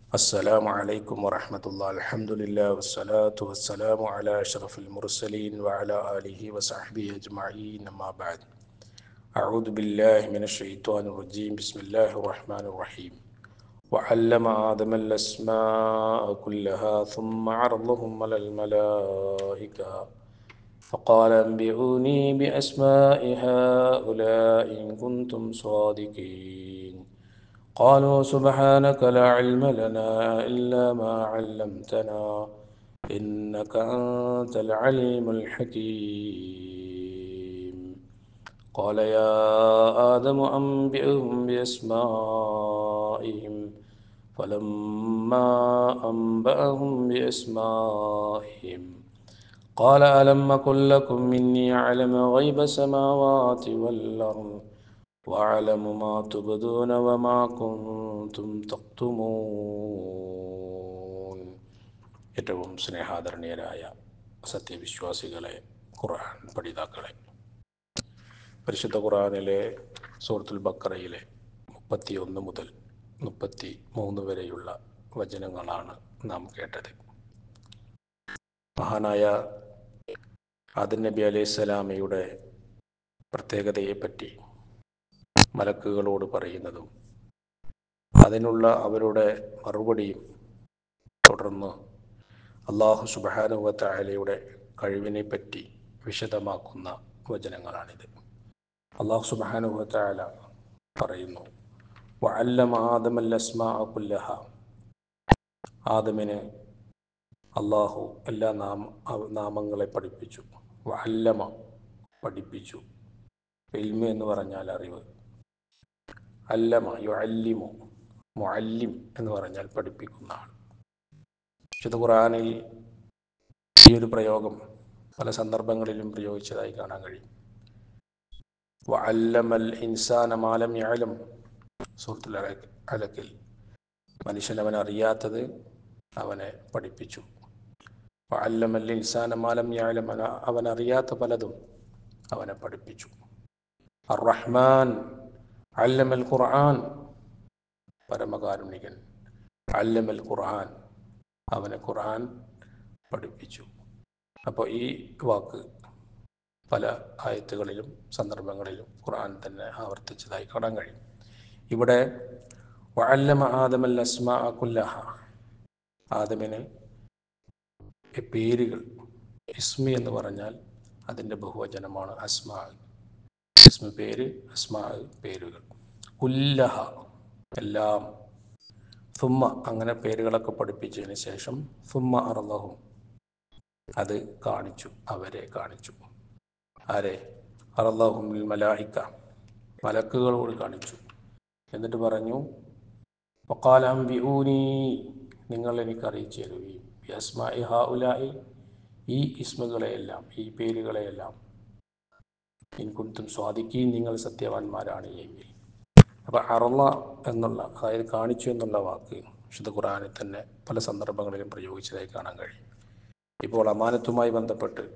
السلام عليكم ورحمة الله الحمد لله والصلاة والسلام على أشرف المرسلين وعلى آله وصحبه أجمعين أما بعد أعوذ بالله من الشيطان الرجيم بسم الله الرحمن الرحيم وعلم آدم الأسماء كلها ثم عرضهم على الملائكة فقال انبئوني بأسماء هؤلاء إن كنتم صادقين قالوا سبحانك لا علم لنا إلا ما علمتنا إنك أنت العليم الحكيم قال يا آدم أنبئهم بأسمائهم فلما أنبأهم بأسمائهم قال ألم أقل لكم إني أعلم غيب السماوات والأرض وأعلم ما تبدون وما كنتم تكتمون ഏറ്റവും സ്നേഹാദരണീയരായ സത്യവിശ്വാസികളെ ഖുർആൻ പഠിതാക്കളെ പരിശുദ്ധ ഖുർആനിലെ സൂറത്തുൽ ബക്കറയിലെ മുപ്പത്തി ഒന്ന് മുതൽ മുപ്പത്തി മൂന്ന് വരെയുള്ള വചനങ്ങളാണ് നാം കേട്ടത് മഹാനായ ആദൻ നബി അലൈഹി സ്വലാമയുടെ പ്രത്യേകതയെപ്പറ്റി മലക്കുകളോട് പറയുന്നതും അതിനുള്ള അവരുടെ മറുപടിയും തുടർന്ന് അള്ളാഹു സുബാനുവത്തായാലയുടെ കഴിവിനെ പറ്റി വിശദമാക്കുന്ന വചനങ്ങളാണിത് അള്ളാഹു സുബാനുവത്തായാല പറയുന്നു വഅല്ലമ ആദമൽ അസ്മാ കുല്ലഹ ആദമിന് അള്ളാഹു എല്ലാ നാമ നാമങ്ങളെ പഠിപ്പിച്ചു വഅല്ലമ പഠിപ്പിച്ചു ഇൽമ എന്ന് പറഞ്ഞാൽ അറിവ് അല്ലമ യുഅല്ലിമു മുഅല്ലിം എന്ന് പറഞ്ഞാൽ പഠിപ്പിക്കുന്ന ആൾ വിശുദ്ധ ഖുറാനിൽ ഈ ഒരു പ്രയോഗം പല സന്ദർഭങ്ങളിലും പ്രയോഗിച്ചതായി കാണാൻ കഴിയും വഅല്ലമൽ ഇൻസാന മാലം യഅലം സൂറത്തുൽ അലക്കിൽ മനുഷ്യൻ അവൻ അറിയാത്തത് അവനെ പഠിപ്പിച്ചു വഅല്ലമൽ ഇൻസാന മാലം യഅലം അവൻ അറിയാത്ത പലതും അവനെ പഠിപ്പിച്ചു അർ റഹ്മാൻ അല്ലമൽ ഖുർആൻ പരമകാരുണികൻ അല്ലമൽ ഖുർആൻ അവനെ ഖുർആൻ പഠിപ്പിച്ചു അപ്പോൾ ഈ വാക്ക് പല ആയത്തുകളിലും സന്ദർഭങ്ങളിലും ഖുർആൻ തന്നെ ആവർത്തിച്ചതായി കാണാൻ കഴിയും ഇവിടെ വഅല്ലമ ആദമൽ അസ്മാ കുല്ലഹ ആദമിന് പേരുകൾ ഇസ്മി എന്ന് പറഞ്ഞാൽ അതിൻ്റെ ബഹുവചനമാണ് അസ്മാ ഇസ്മ പേര് അസ്മാ പേരുകൾ കുല്ലഹ എല്ലാം സുമ്മ അങ്ങനെ പേരുകളൊക്കെ പഠിപ്പിച്ചതിന് ശേഷം സുമ്മ അറലഹും അത് കാണിച്ചു അവരെ കാണിച്ചു ആരെ അറലഹും മലായിക്ക മലക്കുകളോട് കാണിച്ചു എന്നിട്ട് പറഞ്ഞു വക്കാലം ബിഊനി നിങ്ങൾ എനിക്ക് അറിയിച്ചു തരുകയും യസ്മ ഇഹാ ഉലായി ഈ ഇസ്മകളെയെല്ലാം ഈ പേരുകളെയെല്ലാം ഇൻകുന്തും സ്വാധിക്കുകയും നിങ്ങൾ സത്യവാന്മാരാണ് എങ്കിൽ അപ്പോൾ അറള എന്നുള്ള അതായത് കാണിച്ചു എന്നുള്ള വാക്ക് വിശുദ്ധ ഖുറാനിൽ തന്നെ പല സന്ദർഭങ്ങളിലും പ്രയോഗിച്ചതായി കാണാൻ കഴിയും ഇപ്പോൾ അമാനത്തുമായി ബന്ധപ്പെട്ട്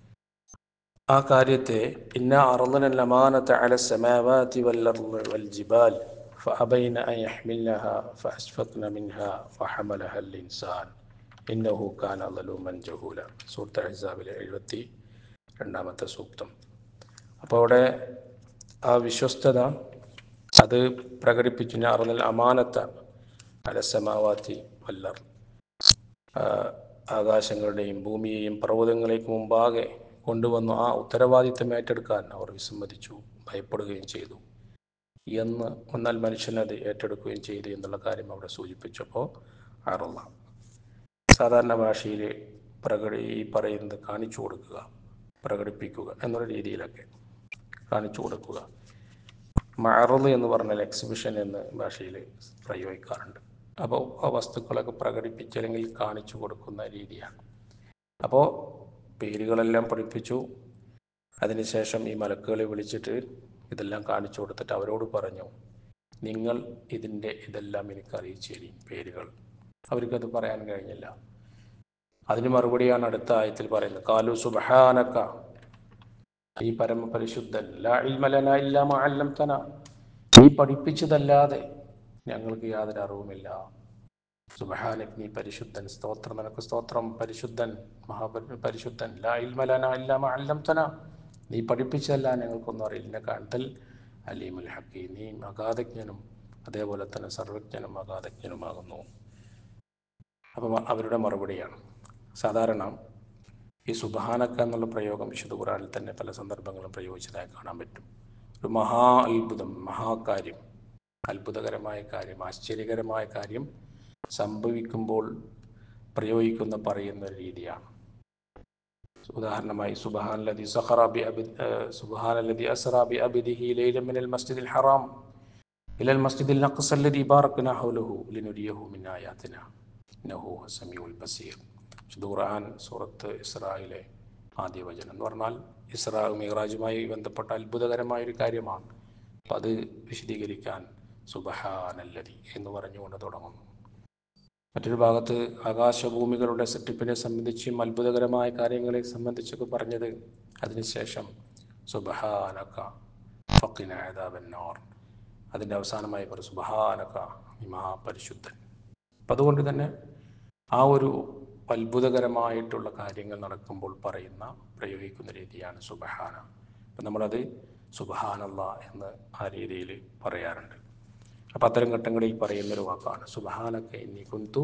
ആ കാര്യത്തെ ഇന്ന അറളന അമാനത്ത് അല സമാവാതി വൽ ജിബാൽ فأبين أن يحملنها فأشفقن منها فحملها الإنسان إنه كان ظلوما جهولا സൂറത്ത് അഹ്സാബിലെ എഴുപത്തി രണ്ടാമത്തെ സൂക്തം അപ്പോൾ അവിടെ ആ വിശ്വസ്തത അത് പ്രകടിപ്പിച്ചു ഞാറുന്നൽ അമാനത്ത അലസമാവാത്തി വല്ലർ ആകാശങ്ങളുടെയും ഭൂമിയെയും പർവ്വതങ്ങളേക്ക് മുമ്പാകെ കൊണ്ടുവന്നു ആ ഉത്തരവാദിത്തം ഏറ്റെടുക്കാൻ അവർ വിസമ്മതിച്ചു ഭയപ്പെടുകയും ചെയ്തു എന്ന് എന്നാൽ മനുഷ്യൻ അത് ഏറ്റെടുക്കുകയും ചെയ്തു എന്നുള്ള കാര്യം അവിടെ സൂചിപ്പിച്ചപ്പോൾ അറുള്ള സാധാരണ ഭാഷയിൽ പ്രകടി ഈ പറയുന്നത് കാണിച്ചു കൊടുക്കുക പ്രകടിപ്പിക്കുക എന്നുള്ള രീതിയിലൊക്കെ കാണിച്ചു കൊടുക്കുക മറല് എന്ന് പറഞ്ഞാൽ എക്സിബിഷൻ എന്ന് ഭാഷയിൽ പ്രയോഗിക്കാറുണ്ട് അപ്പോൾ ആ വസ്തുക്കളൊക്കെ പ്രകടിപ്പിച്ച് അല്ലെങ്കിൽ കാണിച്ചു കൊടുക്കുന്ന രീതിയാണ് അപ്പോൾ പേരുകളെല്ലാം പഠിപ്പിച്ചു അതിനുശേഷം ഈ മലക്കുകളെ വിളിച്ചിട്ട് ഇതെല്ലാം കാണിച്ചു കൊടുത്തിട്ട് അവരോട് പറഞ്ഞു നിങ്ങൾ ഇതിൻ്റെ ഇതെല്ലാം എനിക്ക് അറിയിച്ചു തരും പേരുകൾ അവർക്കത് പറയാൻ കഴിഞ്ഞില്ല അതിന് മറുപടിയാണ് അടുത്ത ആയത്തിൽ പറയുന്നത് കാലു സുബഹാനക്ക ഈ പരമപരിശുദ്ധൻ ലാ ഇൽമലന ഇല്ലാ മാ അല്ലംതന നീ പഠിപ്പിച്ചതല്ലാതെ ഞങ്ങൾക്ക് യാതൊരു അറിവുമില്ല സുബഹാനക് നീ പരിശുദ്ധൻ സ്തോത്രം നിനക്ക് സ്തോത്രം പരിശുദ്ധൻ മഹാപരി പരിശുദ്ധൻ ലാ ഇൽമലന ഇല്ലാ മാ അല്ലംതന നീ പഠിപ്പിച്ചല്ല ഞങ്ങൾക്കൊന്നും അറിയില്ല കാന്തൽ അലീമുൽ ഹക്കി നീ അഗാധജ്ഞനും അതേപോലെ തന്നെ സർവജ്ഞനും അഗാധജ്ഞനുമാകുന്നു അപ്പം അവരുടെ മറുപടിയാണ് സാധാരണ ഈ സുബഹാനക്ക എന്നുള്ള പ്രയോഗം വിശുദ്ധ ഖുറാനിൽ തന്നെ പല സന്ദർഭങ്ങളും പ്രയോഗിച്ചതായി കാണാൻ പറ്റും ഒരു മഹാ അത്ഭുതം മഹാകാര്യം അത്ഭുതകരമായ കാര്യം ആശ്ചര്യകരമായ കാര്യം സംഭവിക്കുമ്പോൾ പ്രയോഗിക്കുന്ന പറയുന്ന ഒരു രീതിയാണ് ഉദാഹരണമായി സുബഹാൻ ലതി സഹറാബി അബി സുബഹാൻ ലതി അസറാബി അബിദിഹി ലൈല മിനൽ മസ്ജിദിൽ ഹറാം ഇലൽ മസ്ജിദിൽ നഖ്സ ലതി ബാറക്ന ഹൗലഹു ലിനുരിയഹു മിൻ ആയാതിന ഇന്നഹു സമീഉൽ ബസീർ വിശുദ്ധ ഖുർആൻ സൂറത്ത് ഇസ്രായിലെ ആദ്യ വചനം എന്ന് പറഞ്ഞാൽ ഇസ്രാ മിഹ്റാജുമായി ബന്ധപ്പെട്ട അത്ഭുതകരമായ ഒരു കാര്യമാണ് അപ്പം അത് വിശദീകരിക്കാൻ സുബഹാനല്ലതി എന്ന് പറഞ്ഞുകൊണ്ട് തുടങ്ങുന്നു മറ്റൊരു ഭാഗത്ത് ആകാശഭൂമികളുടെ സെറ്റിപ്പിനെ സംബന്ധിച്ചും അത്ഭുതകരമായ കാര്യങ്ങളെ സംബന്ധിച്ചൊക്കെ പറഞ്ഞത് അതിനുശേഷം സുബഹാനക്ക ഫക്കിനായതാബന്നോർ അതിൻ്റെ അവസാനമായി പറയും സുബഹാനക്ക നീ മഹാപരിശുദ്ധൻ അപ്പം അതുകൊണ്ട് തന്നെ ആ ഒരു അത്ഭുതകരമായിട്ടുള്ള കാര്യങ്ങൾ നടക്കുമ്പോൾ പറയുന്ന പ്രയോഗിക്കുന്ന രീതിയാണ് സുബഹാന അപ്പം നമ്മളത് സുബഹാനല്ല എന്ന് ആ രീതിയിൽ പറയാറുണ്ട് അപ്പം അത്തരം ഘട്ടങ്ങളിൽ പറയുന്നൊരു വാക്കാണ് സുബഹാനൊക്കെ നീ കുന്തു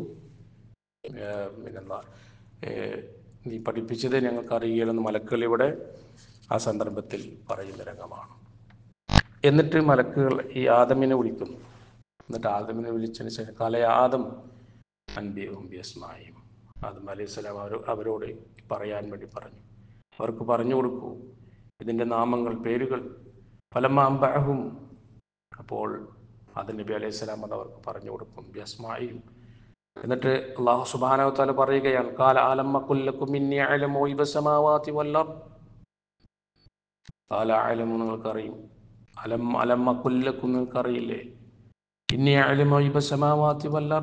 പിന്നെന്താ നീ പഠിപ്പിച്ചത് ഞങ്ങൾക്ക് അറിയില്ലെന്ന് മലക്കുകൾ ഇവിടെ ആ സന്ദർഭത്തിൽ പറയുന്ന രംഗമാണ് എന്നിട്ട് മലക്കുകൾ ഈ ആദമിനെ വിളിക്കുന്നു എന്നിട്ട് ആദമിനെ വിളിച്ചതിന് ശേഷം കാല ആദം അൻബിയും ബിയസ്മായും ആദം അലൈഹി സ്വലാം അവർ അവരോട് പറയാൻ വേണ്ടി പറഞ്ഞു അവർക്ക് പറഞ്ഞു കൊടുക്കൂ ഇതിൻ്റെ നാമങ്ങൾ പേരുകൾ ഫലമാമ്പഹും അപ്പോൾ അത് നബി അലൈഹി സ്വലാം അത് അവർക്ക് പറഞ്ഞു കൊടുക്കും ബിയസ്മായും എന്നിട്ട് അള്ളാഹു സുബാനവത്താല പറയുകയാണ് കാല ആലമ്മക്കുല്ലക്കും ഇന്നി അലമോ ഇബസമാവാത്തി വല്ലർ കാല ആലമോ നിങ്ങൾക്കറിയും അലം അലമ്മക്കുല്ലക്കും നിങ്ങൾക്കറിയില്ലേ ഇന്നി അലമോ ഇബസമാവാത്തി വല്ലർ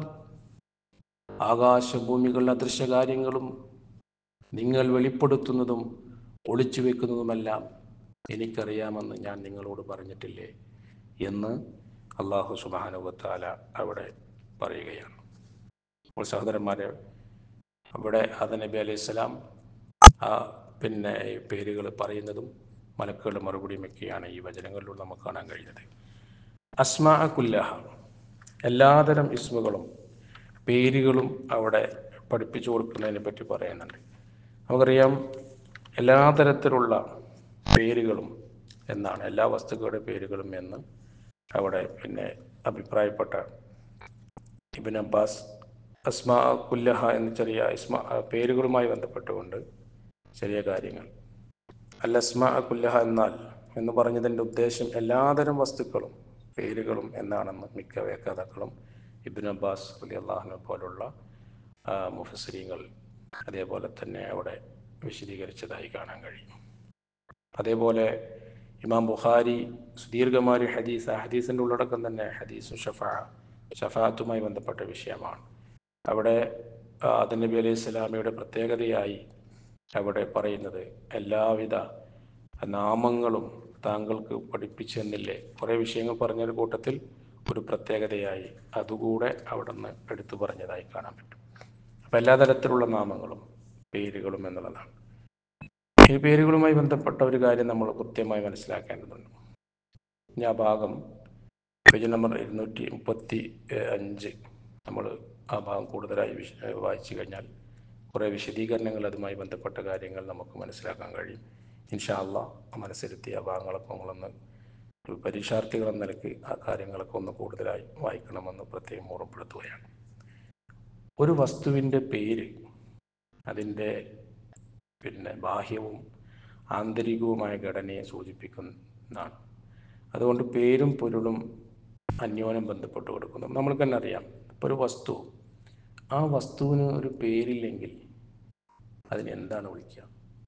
ആകാശഭൂമികളുടെ അദൃശ്യകാര്യങ്ങളും നിങ്ങൾ വെളിപ്പെടുത്തുന്നതും ഒളിച്ചു വെക്കുന്നതുമെല്ലാം എനിക്കറിയാമെന്ന് ഞാൻ നിങ്ങളോട് പറഞ്ഞിട്ടില്ലേ എന്ന് അള്ളാഹു സുബാനുവത്താല അവിടെ പറയുകയാണ് അപ്പോൾ സഹോദരന്മാരെ അവിടെ ആദ നബി അലൈഹി സ്വലാം ആ പിന്നെ പേരുകൾ പറയുന്നതും മലക്കുകളുടെ മറുപടിയുമൊക്കെയാണ് ഈ വചനങ്ങളിലൂടെ നമുക്ക് കാണാൻ കഴിയുന്നത് അസ്മാ കുല്ലഹ എല്ലാതരം ഇസ്മുകളും പേരുകളും അവിടെ പഠിപ്പിച്ചു കൊടുക്കുന്നതിനെ പറ്റി പറയുന്നുണ്ട് നമുക്കറിയാം എല്ലാ തരത്തിലുള്ള പേരുകളും എന്നാണ് എല്ലാ വസ്തുക്കളുടെ പേരുകളും എന്ന് അവിടെ പിന്നെ അഭിപ്രായപ്പെട്ട ഇബിൻ അബ്ബാസ് അസ്മാ കുല്ലഹ എന്ന ചെറിയ ഇസ്മ പേരുകളുമായി ബന്ധപ്പെട്ടുകൊണ്ട് ചെറിയ കാര്യങ്ങൾ അൽ അസ്മാ കുല്ലഹ എന്നാൽ എന്ന് പറഞ്ഞതിൻ്റെ ഉദ്ദേശം എല്ലാതരം വസ്തുക്കളും പേരുകളും എന്നാണെന്ന് മിക്ക വ്യാഖ്യാതാക്കളും ഇബിൻ അബ്ബാസ് അലി അള്ളാഹിനെ പോലുള്ള മുഫസരീങ്ങൾ അതേപോലെ തന്നെ അവിടെ വിശദീകരിച്ചതായി കാണാൻ കഴിയും അതേപോലെ ഇമാം ബുഖാരി സുദീർഘമായ ഒരു ഹദീസ് ആ ഹദീസിൻ്റെ ഉള്ളടക്കം തന്നെ ഹദീസും ഷഫാ ഷഫാത്തുമായി ബന്ധപ്പെട്ട വിഷയമാണ് അവിടെ ആദം നബി അലൈഹി സ്വലാമയുടെ പ്രത്യേകതയായി അവിടെ പറയുന്നത് എല്ലാവിധ നാമങ്ങളും താങ്കൾക്ക് പഠിപ്പിച്ചു തന്നില്ലേ കുറേ വിഷയങ്ങൾ പറഞ്ഞൊരു കൂട്ടത്തിൽ ഒരു പ്രത്യേകതയായി അതുകൂടെ അവിടെ നിന്ന് എടുത്തു പറഞ്ഞതായി കാണാൻ പറ്റും അപ്പം എല്ലാ തരത്തിലുള്ള നാമങ്ങളും പേരുകളും എന്നുള്ളതാണ് ഈ പേരുകളുമായി ബന്ധപ്പെട്ട ഒരു കാര്യം നമ്മൾ കൃത്യമായി മനസ്സിലാക്കേണ്ടതുണ്ട് ഇനി ആ ഭാഗം പേജ് നമ്പർ ഇരുന്നൂറ്റി മുപ്പത്തി അഞ്ച് നമ്മൾ ആ ഭാഗം കൂടുതലായി വിശ വായിച്ചു കഴിഞ്ഞാൽ കുറേ വിശദീകരണങ്ങൾ അതുമായി ബന്ധപ്പെട്ട കാര്യങ്ങൾ നമുക്ക് മനസ്സിലാക്കാൻ കഴിയും ഇൻഷാ അള്ളാ മനസ്സിരുത്തി ആ ഭാഗങ്ങളൊക്കെ നമ്മളൊന്ന് ഒരു പരീക്ഷാർത്ഥികൾ എന്ന നിലയ്ക്ക് ആ കാര്യങ്ങളൊക്കെ ഒന്ന് കൂടുതലായി വായിക്കണമെന്ന് പ്രത്യേകം ഓർമ്മപ്പെടുത്തുകയാണ് ഒരു വസ്തുവിൻ്റെ പേര് അതിൻ്റെ പിന്നെ ബാഹ്യവും ആന്തരികവുമായ ഘടനയെ സൂചിപ്പിക്കുന്നതാണ് അതുകൊണ്ട് പേരും പൊരുളും അന്യോന്യം ബന്ധപ്പെട്ട് കൊടുക്കുന്നു നമ്മൾക്ക് തന്നെ അറിയാം ഇപ്പോൾ ഒരു വസ്തു ആ വസ്തുവിന് ഒരു പേരില്ലെങ്കിൽ അതിന് എന്താണ് വിളിക്കുക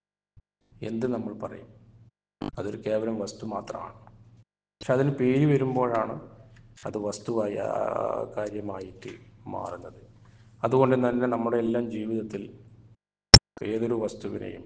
എന്ത് നമ്മൾ പറയും അതൊരു കേവലം വസ്തു മാത്രമാണ് പക്ഷെ അതിന് പേര് വരുമ്പോഴാണ് അത് വസ്തുവായി ആ കാര്യമായിട്ട് മാറുന്നത് അതുകൊണ്ട് തന്നെ നമ്മുടെ എല്ലാം ജീവിതത്തിൽ ഏതൊരു വസ്തുവിനെയും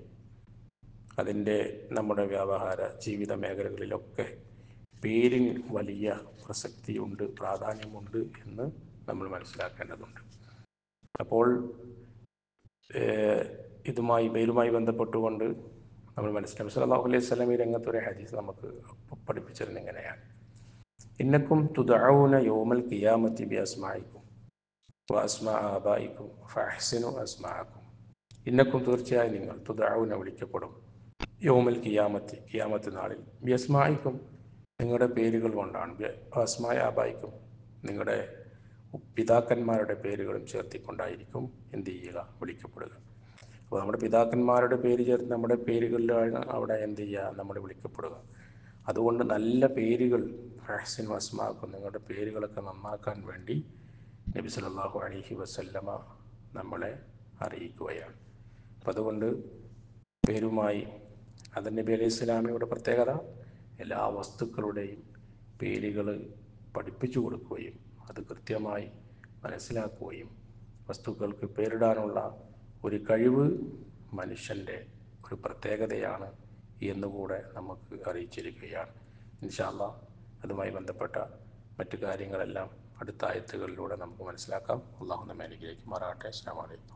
അതിൻ്റെ നമ്മുടെ വ്യാപാര ജീവിത മേഖലകളിലൊക്കെ പേരിന് വലിയ പ്രസക്തിയുണ്ട് പ്രാധാന്യമുണ്ട് എന്ന് നമ്മൾ മനസ്സിലാക്കേണ്ടതുണ്ട് അപ്പോൾ ഏഹ്, ഇതുമായി പേരുമായി ബന്ധപ്പെട്ടുകൊണ്ട് നമ്മൾ മനസ്സിലാക്കി സല്ലല്ലാഹു അലൈഹി വസല്ലം ഈ രംഗത്തൊരു ഹദീസ് നമുക്ക് പഠിപ്പിച്ചിരുന്നത് ഇങ്ങനെയാണ് ഇന്നക്കും തുദഊന യൗമൽ ഖിയാമത്തി ബി അസ്മാഇക്കും വഅസ്മാ ആബായിക്കും ഫഅഹ്സിനു അസ്മാഅക്കും ഇന്നക്കും തീർച്ചയായും നിങ്ങൾ തുദഊന വിളിക്കപ്പെടും യൗമൽ ഖിയാമത്തി ഖിയാമത്ത് നാളിൽ ബി അസ്മാഇക്കും നിങ്ങളുടെ പേരുകൾ കൊണ്ടാണ് ബി അസ്മായ ആബായിക്കും നിങ്ങളുടെ പിതാക്കന്മാരുടെ പേരുകളും ചേർത്തിക്കൊണ്ടായിരിക്കും എന്ത് ചെയ്യുക വിളിക്കപ്പെടുക അപ്പോൾ നമ്മുടെ പിതാക്കന്മാരുടെ പേര് ചേർത്ത് നമ്മുടെ പേരുകളിലാണ് അവിടെ എന്ത് ചെയ്യുക നമ്മൾ വിളിക്കപ്പെടുക അതുകൊണ്ട് നല്ല പേരുകൾ ഫഹസിൻ വസ്മാക്കും നിങ്ങളുടെ പേരുകളൊക്കെ നന്നാക്കാൻ വേണ്ടി നബി സല്ലല്ലാഹു അലൈഹി വസല്ലമ നമ്മളെ അറിയിക്കുകയാണ് അപ്പം അതുകൊണ്ട് പേരുമായി അത് നബി അലൈഹി സ്വലാമിയുടെ പ്രത്യേകത എല്ലാ വസ്തുക്കളുടെയും പേരുകൾ പഠിപ്പിച്ചു കൊടുക്കുകയും അത് കൃത്യമായി മനസ്സിലാക്കുകയും വസ്തുക്കൾക്ക് പേരിടാനുള്ള ഒരു കഴിവ് മനുഷ്യൻ്റെ ഒരു പ്രത്യേകതയാണ് എന്നുകൂടെ നമുക്ക് അറിയിച്ചിരിക്കുകയാണ് ഇൻഷാല്ല അതുമായി ബന്ധപ്പെട്ട മറ്റു കാര്യങ്ങളെല്ലാം അടുത്ത ആയത്തുകളിലൂടെ നമുക്ക് മനസ്സിലാക്കാം അള്ളാഹു നമ്മെ അനുഗ്രഹിക്കുമാറാകട്ടെ അസ്സാം വലൈക്കും